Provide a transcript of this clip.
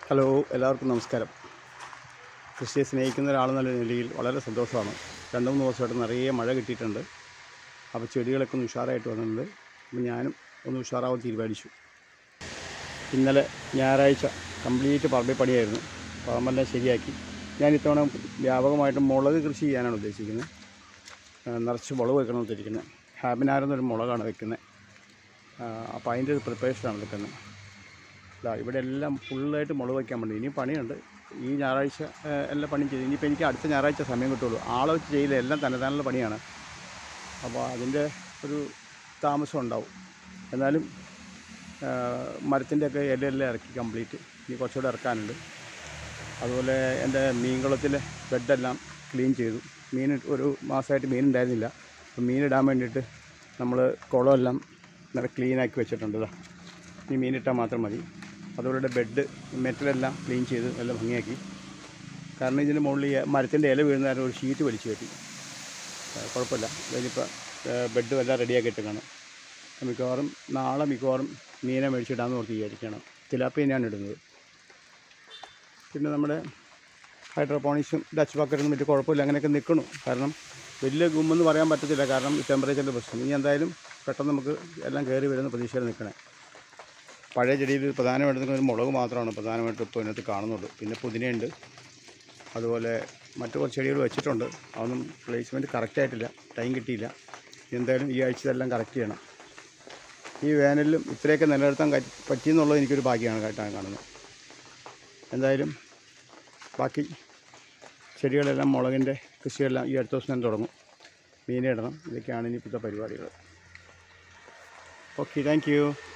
hello എല്ലാവർക്കും നമസ്കാരം കൃഷിയെ സ്നേഹിക്കുന്ന ഒരാളെന്നുള്ള നിലയിൽ വളരെ സന്തോഷമാണ് രണ്ട് മൂന്ന് ദിവസമായിട്ട് നിറയെ മഴ കിട്ടിയിട്ടുണ്ട് അപ്പോൾ ചെടികളൊക്കെ ഒന്ന് ഉഷാറായിട്ട് വന്നിട്ടുണ്ട് അപ്പോൾ ഞാനും ഒന്ന് ഉഷാറാവാൻ തീരുമാനിച്ചു ഇന്നലെ ഞായറാഴ്ച കംപ്ലീറ്റ് പറമ്പിൽ പണിയായിരുന്നു പറമ്പെല്ലാം ശരിയാക്കി ഞാൻ ഇത്തവണ വ്യാപകമായിട്ട് മുളക് കൃഷി ചെയ്യാനാണ് ഉദ്ദേശിക്കുന്നത് ആ, നിറച്ച് മുളക് വെക്കണം ഉദ്ദേശിക്കുന്നത് ഹാബിനാരെന്നൊരു മുളകാണ് വെക്കുന്നത് അപ്പോൾ അതിൻ്റെ ഒരു പ്രിപ്പറേഷനാണ് വെക്കുന്നത് ഇതാ ഇവിടെ എല്ലാം ഫുള്ളായിട്ട് മുളക് വയ്ക്കാൻ വേണ്ടി ഇനി പണിയുണ്ട് ഈ ഞായറാഴ്ച ആ, എല്ലാ പണിയും ചെയ്തു ഇനിയിപ്പോൾ എനിക്ക് അടുത്ത ഞായറാഴ്ച സമയം കിട്ടുള്ളൂ ആളെ വെച്ച് ചെയ്യില്ല എല്ലാം തന്നെത്താനുള്ള പണിയാണ് അപ്പോൾ അതിൻ്റെ ഒരു താമസം ഉണ്ടാവും എന്നാലും മരത്തിൻ്റെയൊക്കെ ഇലയെല്ലാം ഇറക്കി കംപ്ലീറ്റ് ഇനി കുറച്ചുകൂടെ ഇറക്കാനുണ്ട് അതുപോലെ എൻ്റെ മീൻകുളത്തിലെ ബെഡെല്ലാം ക്ലീൻ ചെയ്തു മീൻ ഒരു മാസമായിട്ട് മീൻ ഉണ്ടായിരുന്നില്ല അപ്പോൾ മീനിടാൻ വേണ്ടിയിട്ട് നമ്മൾ കുളമെല്ലാം നല്ല ക്ലീനാക്കി വെച്ചിട്ടുണ്ട് ഇതാ ഇനി മീനിട്ടാൽ മാത്രം മതി അതുപോലെ ബെഡ് മെറ്റലെല്ലാം ക്ലീൻ ചെയ്ത് എല്ലാം ഭംഗിയാക്കി കാരണം ഇതിന് മുകളിൽ ഈ മരത്തിൻ്റെ ഇല വീഴുന്ന കാരണം ഒരു ഷീറ്റ് വലിച്ചു കയറ്റി ആ, കുഴപ്പമില്ല ഇതിനിപ്പോൾ ബെഡും എല്ലാം റെഡിയാക്കിയിട്ട് കാണും മിക്കവാറും നാളെ മിക്കവാറും മീനെ മേടിച്ചിടാമെന്ന് ഓർത്ത് വിചാരിക്കണം തിലാപ്പിയാണ് ഇടുന്നത് പിന്നെ നമ്മുടെ ഹൈഡ്രോപോണിക്സും ഡച്ച് ബക്കറ്റൊന്നും വലിയ കുഴപ്പമില്ല അങ്ങനെയൊക്കെ നിൽക്കണു കാരണം വലിയ ഗുമ്മെന്ന് പറയാൻ പറ്റത്തില്ല കാരണം ഈ ടെമ്പറേച്ചറിൻ്റെ പ്രശ്നം ഇനി എന്തായാലും പെട്ടെന്ന് നമുക്ക് എല്ലാം കയറി വരുന്ന പ്രതീക്ഷയിൽ നിൽക്കണേ പഴയ ചെടിയിൽ പ്രധാനമായിട്ട് നിൽക്കുന്ന ഒരു മുളക് മാത്രമാണ് പ്രധാനമായിട്ട് ഇപ്പോൾ ഇതിനകത്ത് കാണുന്നുള്ളൂ പിന്നെ പുതിനയുണ്ട് അതുപോലെ മറ്റു കുറച്ച് ചെടികൾ വെച്ചിട്ടുണ്ട് അതൊന്നും പ്ലേസ്മെൻറ്റ് കറക്റ്റായിട്ടില്ല ടൈം കിട്ടിയില്ല എന്തായാലും ഈ ആഴ്ച ഇതെല്ലാം കറക്റ്റ് ചെയ്യണം ഈ വേനലിലും ഇത്രയൊക്കെ നിലനിർത്താൻ കറ്റ് പറ്റിയെന്നുള്ളത് എനിക്കൊരു ഭാഗ്യമാണ് കേട്ടാണ് കാണുന്നത് എന്തായാലും ബാക്കി ചെടികളെല്ലാം മുളകിൻ്റെ കൃഷിയെല്ലാം ഈ അടുത്ത ദിവസം തന്നെ തുടങ്ങും മീനിടണം ഇതൊക്കെയാണ് ഇനി ഇപ്പോഴത്തെ പരിപാടികൾ ഓക്കെ താങ്ക് യു